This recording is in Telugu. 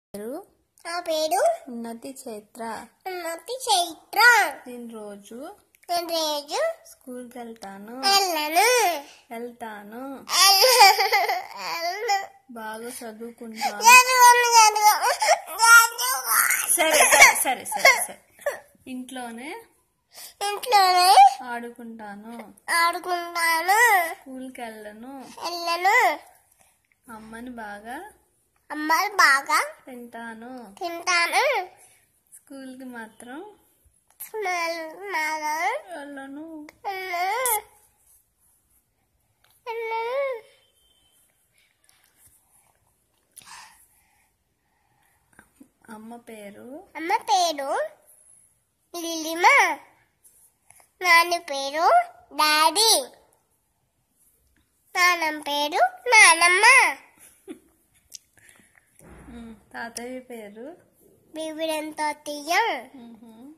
పేరు నా పేరు ఉన్నతి చైత్ర ఉన్నతి చైత్ర నేను రోజు నేను రోజు స్కూల్కి వెళ్తాను వెళ్ళను వెళ్తాను వెళ్ళను బాగా చదువుకుంటాను చదువును చదువు చదువు సరే సరే సరే సరే సరే ఇంట్లోనే ఇంట్లోనే ఆడుకుంటాను ఆడుకుంటాను స్కూల్కి వెళ్ళను వెళ్ళను అమ్మని బాగా అమ్మాయి బాగా తింటాను తింటాను స్కూల్కి మాత్రం నాగా వెళ్ళను అమ్మ పేరు అమ్మ పేరు లిలిమ నాన్న పేరు డాడీ నాన్నమ్మ పేరు నానమ్మ ఉమ్, తాతయ్య పేరు బీబిడంతో తీయం ఉహుం.